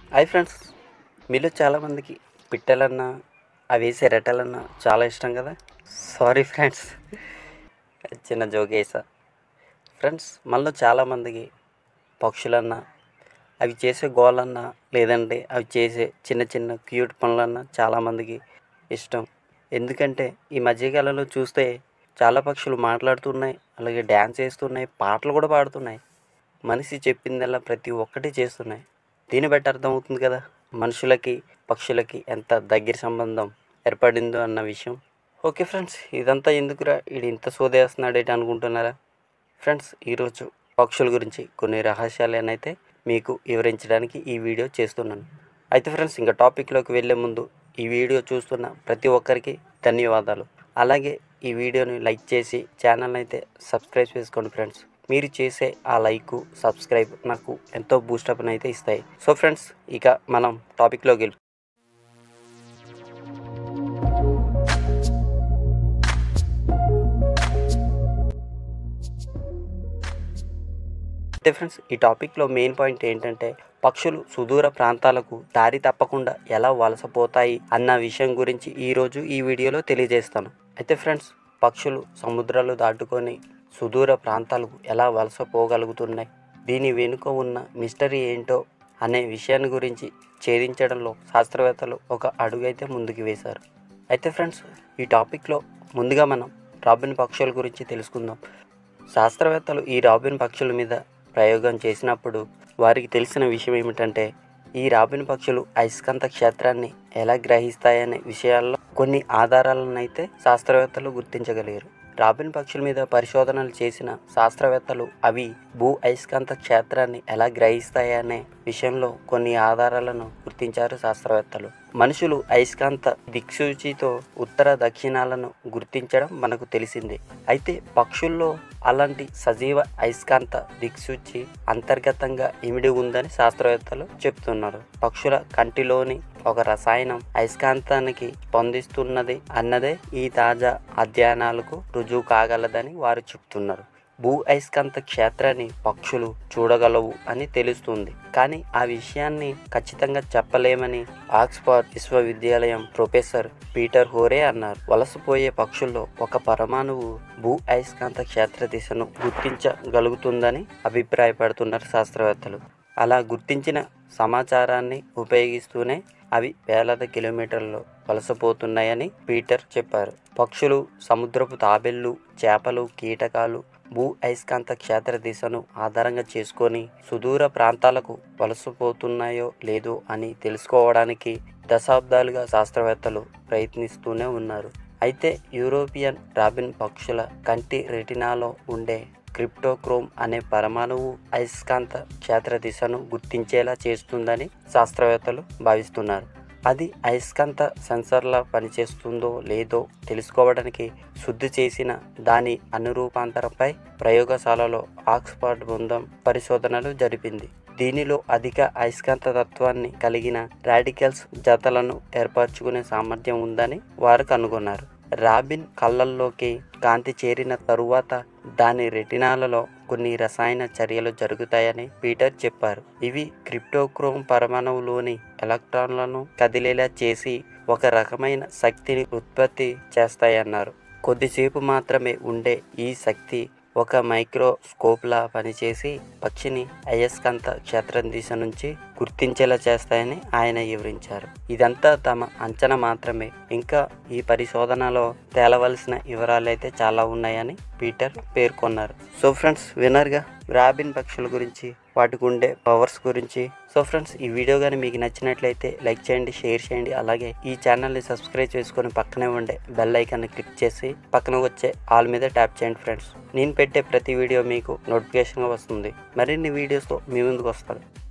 hi friends మీలో చాలామందికి పిట్టలన్నా అవి వేసే రెట్టలన్నా చాలా ఇష్టం కదా సారీ ఫ్రెండ్స్ చిన్న జోక్ వేసా ఫ్రెండ్స్ మనలో చాలామందికి పక్షులన్నా అవి చేసే గోలన్నా లేదంటే అవి చేసే చిన్న చిన్న క్యూట్ పనులన్నా చాలామందికి ఇష్టం ఎందుకంటే ఈ మధ్యకాలంలో చూస్తే చాలా పక్షులు మాట్లాడుతున్నాయి అలాగే డ్యాన్స్ చేస్తున్నాయి పాటలు కూడా పాడుతున్నాయి మనిషి చెప్పిందల్లా ప్రతి ఒక్కటి చేస్తున్నాయి దీన్ని బట్టి అర్థమవుతుంది కదా మనుషులకి పక్షులకి ఎంత దగ్గర సంబంధం ఏర్పడిందో అన్న విషయం ఓకే ఫ్రెండ్స్ ఇదంతా ఎందుకురా ఇది ఇంత సోదేస్తున్నాడేటి అనుకుంటున్నారా ఫ్రెండ్స్ ఈరోజు పక్షుల గురించి కొన్ని రహస్యాలనైతే మీకు వివరించడానికి ఈ వీడియో చేస్తున్నాను అయితే ఫ్రెండ్స్ ఇంకా టాపిక్లోకి వెళ్ళే ముందు ఈ వీడియో చూస్తున్న ప్రతి ఒక్కరికి ధన్యవాదాలు అలాగే ఈ వీడియోని లైక్ చేసి ఛానల్ అయితే సబ్స్క్రైబ్ చేసుకోండి ఫ్రెండ్స్ మీరు చేసే ఆ లైక్ సబ్స్క్రైబ్ నాకు ఎంతో బూస్టప్ అయితే ఇస్తాయి సో ఫ్రెండ్స్ ఇక మనం టాపిక్లోకి వెళ్ళి అయితే ఫ్రెండ్స్ ఈ టాపిక్లో మెయిన్ పాయింట్ ఏంటంటే పక్షులు సుదూర ప్రాంతాలకు దారి తప్పకుండా ఎలా వలసపోతాయి అన్న విషయం గురించి ఈరోజు ఈ వీడియోలో తెలియజేస్తాను అయితే ఫ్రెండ్స్ పక్షులు సముద్రాలు దాటుకొని సుదూర ప్రాంతాలకు ఎలా వలసపోగలుగుతున్నాయి దీని వెనుక ఉన్న మిస్టరీ ఏంటో అనే విషయాన్ని గురించి ఛేదించడంలో శాస్త్రవేత్తలు ఒక అడుగైతే ముందుకు వేశారు అయితే ఫ్రెండ్స్ ఈ టాపిక్లో ముందుగా మనం రాబిన్ పక్షుల గురించి తెలుసుకుందాం శాస్త్రవేత్తలు ఈ రాబిన్ పక్షుల మీద ప్రయోగం చేసినప్పుడు వారికి తెలిసిన విషయం ఏమిటంటే ఈ రాబిన్ పక్షులు అయస్కాంత క్షేత్రాన్ని ఎలా గ్రహిస్తాయనే విషయాల్లో కొన్ని ఆధారాలను అయితే శాస్త్రవేత్తలు గుర్తించగలిగారు రాబిన్ పక్షుల మీద పరిశోధనలు చేసిన శాస్త్రవేత్తలు అవి భూ అయస్కాంత క్షేత్రాన్ని ఎలా గ్రహిస్తాయనే విషయంలో కొన్ని ఆధారాలను గుర్తించారు శాస్త్రవేత్తలు మనుషులు అయస్కాంత దిక్సూచితో ఉత్తర దక్షిణాలను గుర్తించడం మనకు తెలిసిందే అయితే పక్షుల్లో అలాంటి సజీవ అయస్కాంత దిక్సూచి అంతర్గతంగా ఇమిడి ఉందని శాస్త్రవేత్తలు చెప్తున్నారు పక్షుల కంటిలోని ఒక రసాయనం అయస్కాంతానికి స్పందిస్తున్నది అన్నదే ఈ తాజా అధ్యయనాలకు రుజువు కాగలదని వారు చెప్తున్నారు భూ అయస్కాంత క్షేత్రాన్ని పక్షులు చూడగలవు అని తెలుస్తుంది కానీ ఆ విషయాన్ని ఖచ్చితంగా చెప్పలేమని ఆక్స్ఫర్డ్ విశ్వవిద్యాలయం ప్రొఫెసర్ పీటర్ హోరే అన్నారు వలసపోయే పక్షుల్లో ఒక పరమాణువు భూ అయస్కాంత క్షేత్ర దిశను గుర్తించగలుగుతుందని అభిప్రాయపడుతున్నారు శాస్త్రవేత్తలు అలా గుర్తించిన సమాచారాన్ని ఉపయోగిస్తూనే అవి వేలాది కిలోమీటర్లు వలసపోతున్నాయని పీటర్ చెప్పారు పక్షులు సముద్రపు తాబెళ్ళు చేపలు కీటకాలు భూ అయస్కాంత క్షేత్ర దిశను ఆధారంగా చేసుకొని సుదూర ప్రాంతాలకు వలసపోతున్నాయో లేదో అని తెలుసుకోవడానికి దశాబ్దాలుగా శాస్త్రవేత్తలు ప్రయత్నిస్తూనే ఉన్నారు అయితే యూరోపియన్ రాబిన్ పక్షుల కంటి రెటినాలో ఉండే క్రిప్టోక్రోమ్ అనే పరమాణువు అయస్కాంత క్షేత్ర దిశను గుర్తించేలా చేస్తుందని శాస్త్రవేత్తలు భావిస్తున్నారు అది అయస్కాంత సెన్సర్లా పనిచేస్తుందో లేదో తెలుసుకోవడానికి శుద్ధి చేసిన దాని అనురూపాంతరంపై ప్రయోగశాలలో ఆక్స్ఫర్డ్ బృందం పరిశోధనలు జరిపింది దీనిలో అధిక అయస్కాంత తత్వాన్ని కలిగిన రాడికల్స్ జతలను ఏర్పరచుకునే సామర్థ్యం ఉందని వారు కనుగొన్నారు రాబిన్ కళ్ళల్లోకి కాంతి చేరిన తరువాత దాని రెటినాలలో కొన్ని రసాయన చర్యలు జరుగుతాయని పీటర్ చెప్పారు ఇవి క్రిప్టోక్రోమ్ పరమాణువులోని ఎలక్ట్రాన్లను కదిలేలా చేసి ఒక రకమైన శక్తిని ఉత్పత్తి చేస్తాయన్నారు కొద్దిసేపు మాత్రమే ఉండే ఈ శక్తి ఒక మైక్రోస్కోప్లా పనిచేసి పక్షిని అయస్కాంత క్షేత్రం దిశ నుంచి గుర్తించేలా చేస్తాయని ఆయన వివరించారు ఇదంతా తమ అంచనా మాత్రమే ఇంకా ఈ పరిశోధనలో తేలవలసిన వివరాలు అయితే చాలా ఉన్నాయని పీటర్ పేర్కొన్నారు సో ఫ్రెండ్స్ వినర్గా రాబిన్ పక్షుల గురించి వాటికి ఉండే పవర్స్ గురించి సో ఫ్రెండ్స్ ఈ వీడియో కానీ మీకు నచ్చినట్లయితే లైక్ చేయండి షేర్ చేయండి అలాగే ఈ ఛానల్ని సబ్స్క్రైబ్ చేసుకొని పక్కనే ఉండే బెల్ ఐకాన్ని క్లిక్ చేసి పక్కన వచ్చే ఆల్ మీద ట్యాప్ చేయండి ఫ్రెండ్స్ నేను పెట్టే ప్రతి వీడియో మీకు నోటిఫికేషన్గా వస్తుంది మరిన్ని వీడియోస్తో మీ ముందుకు వస్తాను